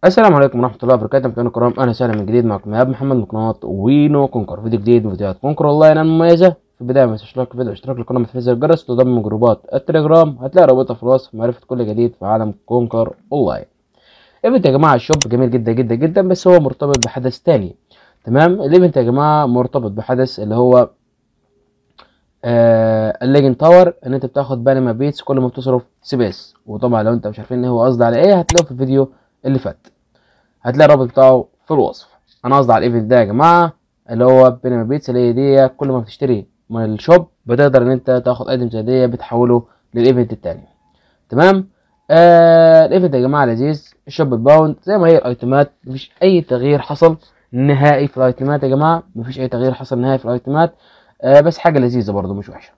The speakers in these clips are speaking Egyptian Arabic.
السلام عليكم ورحمة الله وبركاته متابعينا الكرام أهلا وسهلا من جديد معكم إيهاب محمد من قناة وينو كونكر فيديو جديد من فيديوهات كونكر أونلاين المميزة في البداية ما تنساش لايك الفيديو واشتراك القناة وتفعيل زر الجرس وتنضم من جروبات التليجرام هتلاقي رابطها في الوصف معرفة كل جديد في عالم كونكر أونلاين ايفنت يا جماعة الشوب جميل جدا جدا جدا بس هو مرتبط بحدث تاني تمام الايفنت يا جماعة مرتبط بحدث اللي هو آه الليجن تاور ان انت بتاخد بانما بيتس كل ما بتصرف سبيس وطبعا لو انت مش عارفين ان هو قصدي على ايه هتلاقوه في الفيديو اللي فات هتلاقي الرابط بتاعه في الوصف انا قصدي على الايفنت ده يا جماعه اللي هو بينما بيتس اللي هي دي كل ما بتشتري من الشوب بتقدر ان انت تاخد ايتم زي دي بتحوله للايفنت التاني تمام آه الايفنت يا جماعه لذيذ الشوب باوند زي ما هي الايتمات مفيش اي تغيير حصل نهائي في الايتمات يا جماعه مفيش اي تغيير حصل نهائي في الايتمات آه بس حاجه لذيذه برضو مش وحشه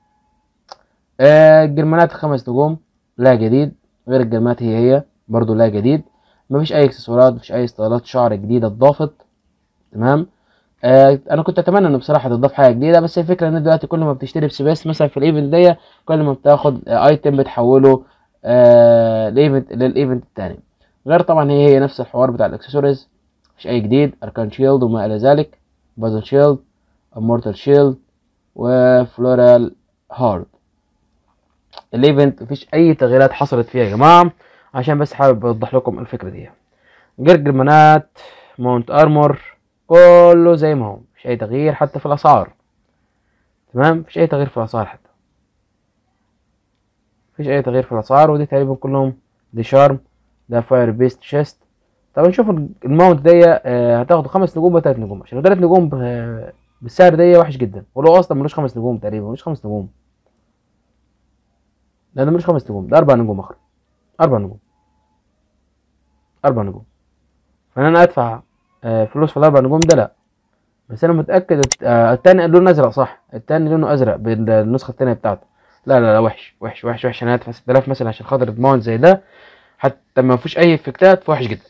آه الجرمانات خمس نجوم لا جديد غير الجرمات هي هي برضو لا جديد مفيش اي اكسسوارات مفيش اي ستايلات شعر جديده اتضافت تمام آه انا كنت اتمنى ان بصراحه تضاف حاجه جديده بس الفكره ان دلوقتي كل ما بتشتري بسبيس مثلا في الايفنت دي كل ما بتاخد آه ايتم بتحوله آه الايفنت للايفنت التاني غير طبعا هي هي نفس الحوار بتاع الاكسسوارز مفيش اي جديد اركان شيلد وما الى ذلك بازل شيلد امورتال شيلد وفلورال هارد الايفنت مفيش اي تغييرات حصلت فيه يا جماعه عشان بس حابب اوضح لكم الفكره دي جرجرمانات ماونت ارمور كله زي ما هو مفيش اي تغيير حتى في الاسعار تمام مفيش اي تغيير في الاسعار حتى مفيش اي تغيير في الاسعار ودي تقريبا كلهم دي شارم ده فاير بيست شيست طب نشوف الماونت دي آه هتاخد خمس نجوم ولا تلات نجوم عشان تلات نجوم بالسعر دي وحش جدا ولو اصلا ملوش خمس نجوم تقريبا ملوش خمس نجوم لا ده ملوش خمس نجوم ده اربع نجوم اخر اربع نجوم اربع نجوم فانا ادفع آه فلوس في الاربع نجوم ده لا بس انا متاكد آه التاني لونه ازرق صح التاني لونه ازرق بالنسخه التانية بتاعته لا لا لا وحش وحش وحش وحش انا ادفع 6000 مثلا عشان خاطر ماونت زي ده حتى ما فيهوش اي افكتات فوحش جدا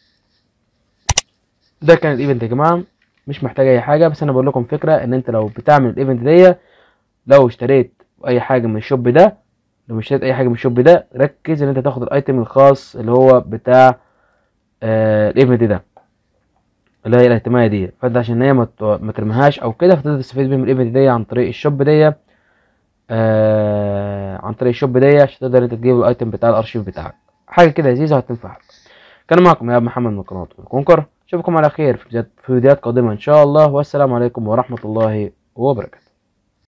ده كان الايفنت يا جماعه مش محتاج اي حاجه بس انا بقول لكم فكره ان انت لو بتعمل الايفنت دي لو اشتريت اي حاجه من الشوب ده لو اشتريت اي حاجه من الشوب ده ركز ان انت تاخد الايتم الخاص اللي هو بتاع آه الايفنت ده اللي هي الاهتماميه دي فانت عشان هي ما ترميهاش او كده فتقدر تستفيد بيها من الايفنت دي عن طريق الشوب دي آه عن طريق الشوب دي عشان تقدر انت تجيب الايتم بتاع الارشيف بتاعك حاجه كده لذيذه هتنفعك كان معكم يا محمد من قناه كونكر اشوفكم على خير في فيديوهات قادمه ان شاء الله والسلام عليكم ورحمه الله وبركاته